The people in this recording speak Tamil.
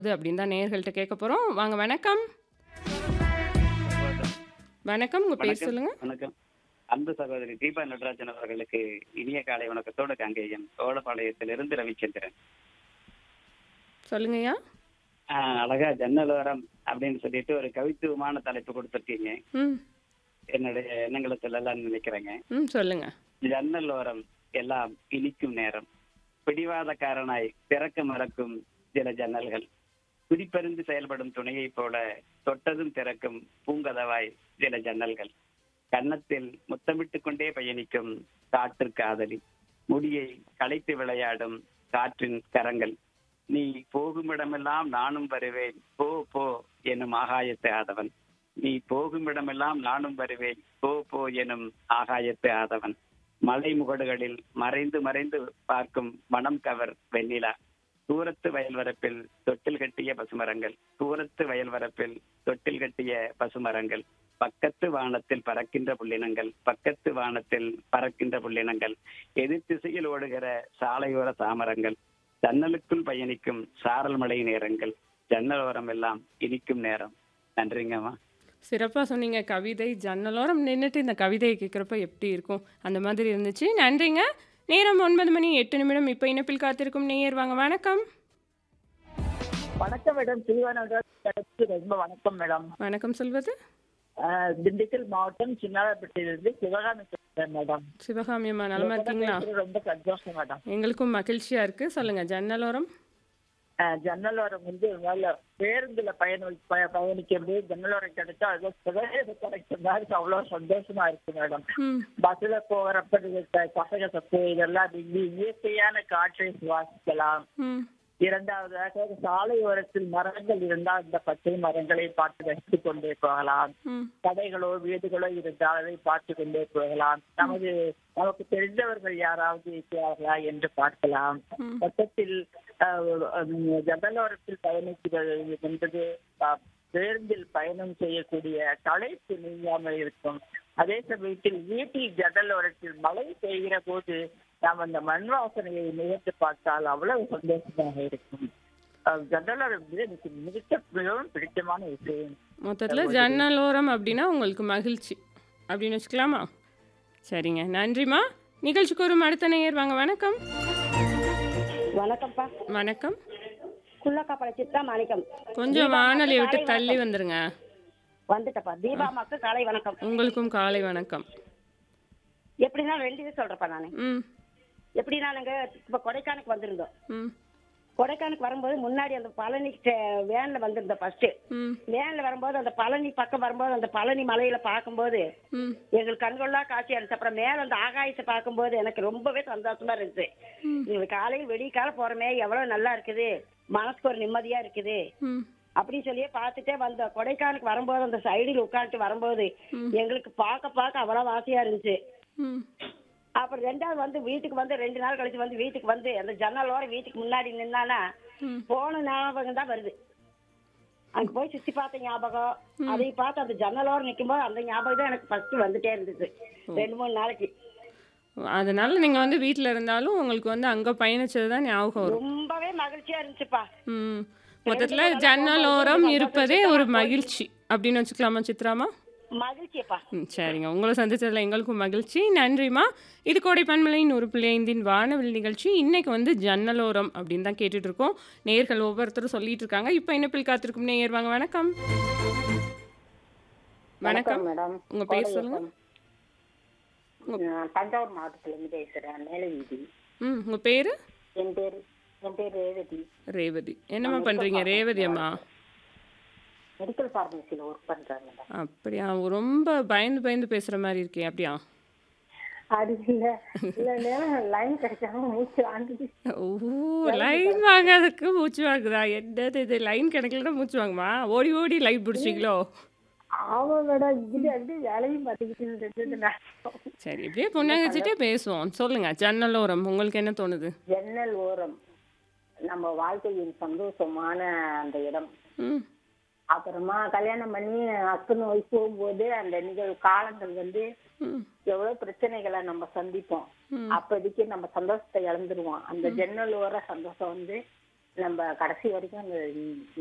இது அப்படின்னு தான் நேயர்கள்ட்ட கேட்க போறோம். வாங்க வணக்கம். வணக்கம். உங்க பேர் வணக்கம் சொல்லுங்க. வணக்கம் அன்பு சகோதரி தீபா நடராஜன் அவர்களுக்கு இனிய காலை வணக்கத்தோடு காங்கேயம் சோழபாளையத்திலிருந்து ரவிச்சந்திரன் சொல்லுங்கய்யா. ஆஹ் அழகா ஜன்னலோரம் அப்படின்னு சொல்லிட்டு ஒரு கவித்துவமான தலைப்பு கொடுத்துருக்கீங்க ம். என்னுடைய எண்ணங்களை சொல்லலாம்னு நினைக்கிறேங்க ம். சொல்லுங்க. ஜன்னலோரம் எல்லாம் இனிக்கும் நேரம் பிடிவாதக்காரனாய் திறக்க மறக்கும் சில ஜன்னல்கள் பிடிப்பறிந்து செயல்படும் துணையைப் போல தொட்டதும் திறக்கும் பூங்கதவாய் சில ஜன்னல்கள் கன்னத்தில் முத்தமிட்டுக் கொண்டே பயணிக்கும் காற்று காதலி முடியை களைத்து விளையாடும் காற்றின் கரங்கள் நீ போகுமிடமெல்லாம் நானும் வருவேன் போ போ எனும் ஆகாயத்து ஆதவன் நீ போகுமிடமெல்லாம் நானும் வருவேன் போ போ எனும் ஆகாயத்து ஆதவன் மலை முகடுகளில் மறைந்து மறைந்து பார்க்கும் மனம் கவர் வெண்ணிலா தூரத்து வயல்வரப்பில் தொட்டில் கட்டிய பசுமரங்கள் தூரத்து வயல்வரப்பில் தொட்டில் கட்டிய பசுமரங்கள் பக்கத்து வானத்தில் பறக்கின்ற புள்ளினங்கள் பக்கத்து வானத்தில் பறக்கின்ற புள்ளினங்கள் எதிர் திசையில் ஓடுகிற சாலையோர தாமரங்கள் ஜன்னலுக்குள் பயணிக்கும் சாரல் மழை நேரங்கள் ஜன்னலோரம் எல்லாம் இனிக்கும் நேரம் நன்றிங்கம்மா சிறப்பா சொன்னீங்க. கவிதை ஜன்னலோரம் நின்னுட்டு இந்த கவிதையை கேட்குறப்ப எப்படி இருக்கும்? அந்த மாதிரி இருந்துச்சு. நன்றிங்க. நேரம் 9 மணி 8 நிமிடம். இப்ப இணைப்பில் காத்திருக்கும் நேயர் வாங்க வணக்கம். வணக்கம் மேடம் சிறுவனோட ரொம்ப வணக்கம் மேடம் வணக்கம் சொல்வது? ஆஹ் திண்டுக்கல் மாவட்டம் சின்னாரப்பட்டியிலிருந்து சிவகாமி பேசுறேன் மேடம் சிவகாமி அம்மா நலமா இருக்கீங்களா? பேசுறது ரொம்ப சந்தோஷம் மேடம் எங்களுக்கும் மகிழ்ச்சியா இருக்கு. சொல்லுங்க ஜன்னலோரம். ஆஹ் ஜன்னலோரம் வந்து நல்ல பேருந்துல பயண பய- பயணிக்கிறது ஜன்னலோரம் கிடைச்சா அது சுதேச கிடைக்கும் மாதிரி அவ்வளவு சந்தோஷமா இருக்கு மேடம் ம். பஸ்ல போகிறப்ப இது க- பசங்க சத்து இதெல்லாம் இ- இயற்கையான காற்றை சுவாசிக்கலாம் ம். இரண்டாவதாக சாலையோரத்தில் மரங்கள் இருந்தால் இந்த பச்சை மரங்களை பார்த்து ரசித்துக் கொண்டே போகலாம் ம். கடைகளோ வீடுகளோ இருந்தால் அதை பார்த்து கொண்டே போகலாம் நமது நமக்கு தெரிந்தவர்கள் யாராவது இருக்கிறார்களா என்று பார்க்கலாம் ம். மொத்தத்தில் அஹ், உம், ஜன்னலோரத்தில் பயணிக்கிறது என்பது அஹ், பேருந்தில் பயணம் செய்யக்கூடிய களைப்பு நீங்காமல் இருக்கும் அதே சமயத்தில் வீட்டில் ஜன்னலோரத்தில் மழை பெய்கிற போது நாம் அந்த மண் வாசனையை நிகழ்த்து பார்த்தால் அவ்வளவு சந்தோஷமாக இருக்கும் அஹ், ஜன்னலோரம் வந்து எனக்கு மிக மிகவும் பிடித்தமான விஷயம் மொத்தத்துல ஜன்னலோரம் அப்படின்னா உங்களுக்கு மகிழ்ச்சி அப்படின்னு வச்சுக்கலாமா சரிங்க நன்றிம்மா நிகழ்ச்சிக்கு ஒரு அடுத்த நேயர் வாங்க வணக்கம் வணக்கம்ப்பா வணக்கம் குள்ளக்காப்பளை சித்தா மாணிக்கம் கொஞ்சம் வானொலியை விட்டு தள்ளி வந்துருங்க வந்துட்டப்பா தீபாமாக்கு காலை வணக்கம் உங்களுக்கும் காலை வணக்கம் எப்படின்னா ரெண்டு இது சொல்றப்பா நானு ம் எப்படின்னா நாங்க இப்ப கொடைக்கானலுக்கு வந்திருந்தோம் ம் கொடைக்கானலுக்கு வரும்போது முன்னாடி அந்த பழனி ஸ்டே- வேன்ல வந்திருந்தோம் ஃபர்ஸ்ட் ம் வேன்ல வரும்போது அந்த பழனி பக்கம் வரும்போது அந்த பழனி மலையில பார்க்கும்போது ம் எங்களுக்கு கண்கொள்ளா காட்சியா இருந்துச்சு அப்புறம் மேல அந்த ஆகாயத்தை பார்க்கும்போது எனக்கு ரொம்பவே சந்தோஷமா இருந்துச்சு எங்களுக்கு காலையில் வெடிய காலம் போறோமே எவ்வளவு நல்லா இருக்குது மனசுக்கு ஒரு நிம்மதியா இருக்குது ம் அப்படின்னு சொல்லியே பார்த்துட்டே வந்தோம் கொடைக்கானலுக்கு வரும்போது அந்த சைடில் உட்காந்துட்டு வரும்போது எங்களுக்கு பார்க்க பார்க்க அவ்வளவு ஆசையா இருந்துச்சு ம் அப்புறம் ரெண்டாவது வந்து வீட்டுக்கு வந்து ரெண்டு நாள் கழிச்சு வந்து வீட்டுக்கு வந்து அந்த ஜன்னலோட வீட்டுக்கு முன்னாடி நின்னானா ம். போன ஞாபகம் தான் வருது அங்க போய் சுத்தி பார்த்த ஞாபகம் அதை பார்த்து அந்த ஜன்னலோட நிக்கும்போது அந்த ஞாபகம் தான் எனக்கு ஃபர்ஸ்ட் வந்துட்டே இருந்துச்சு ரெண்டு மூணு நாளைக்கு அதனால நீங்க வந்து வீட்டில் இருந்தாலும் உங்களுக்கு வந்து அங்க பயணிச்சது தான் ஞாபகம் வரும் ரொம்பவே மகிழ்ச்சியா இருந்துச்சுப்பா ம் மொத்தத்துல ஜன்னலோரம் இருப்பதே ஒரு மகிழ்ச்சி அப்படின்னு வச்சுக்கலாமா சித்ராமா மகிழ்ச்சியப்பா ம் சரிங்க உங்களை சந்திச்சதில் எங்களுக்கும் மகிழ்ச்சி நன்றிம்மா இது கோடை பன்மலையின் ஒரு பிள்ளைந்தின் வானவில் நிகழ்ச்சி இன்னைக்கு வந்து ஜன்னலோரம் அப்படின்னு தான் கேட்டுட்டு இருக்கோம் நேயர்கள் ஒவ்வொருத்தரும் சொல்லிட்டு இருக்காங்க இப்போ இணைப்பில் காத்திருக்கும் நேயர் வாங்க வணக்கம் வணக்கம் மேடம் உங்க பேர் சொல்லுங்க நான் தஞ்சாவூர் மாவட்டத்திலிருந்து பேசுறேன் மேலே வீதி ம் உங்க பேரு என் பேர் என் பேர் ரேவதி ரேவதி என்னம்மா பண்றீங்க ரேவதி அம்மா மெடிக்கல் ஃபார்மசியில் ஒர்க் பண்றேன் மேடம் அப்படியா ரொம்ப பயந்து பயந்து பேசுற மாதிரி இருக்கே அப்படியா அது இல்ல இல்ல நேரம் லைன் கிடைக்காம மூச்சு வாங்குது ஓ லைன் வாங்காததுக்கு மூச்சு வாங்குதா என்னது இது லைன் கிடைக்கலன்னா மூச்சு வாங்குமா ஓடி ஓடி லைன் பிடிச்சிங்களோ ஆமா மேடம் இது வந்து வேலையும் பார்த்துக்கிட்டு இருந்தது நான். சரி இப்படியே பொண்ணாங்கச்சிட்டே பேசுவோம் சொல்லுங்க ஜன்னலோரம் உங்களுக்கு என்ன தோணுது ஜன்னல் ஓரம் நம்ம வாழ்க்கையின் சந்தோஷமான அந்த இடம் ம் அப்புறமா கல்யாணம் பண்ணி ஹஸ்பண்ட் ஒய்ஃப் போகும்போது அந்த நிகழ்வு காலங்கள் வந்து ம் எவ்வளவு பிரச்சனைகளை நம்ம சந்திப்போம் அப்போதைக்கு நம்ம சந்தோஷத்தை இழந்துருவோம் அந்த ஜன்னல் ஓர சந்தோஷம் வந்து நம்ம கடைசி வரைக்கும் அந்த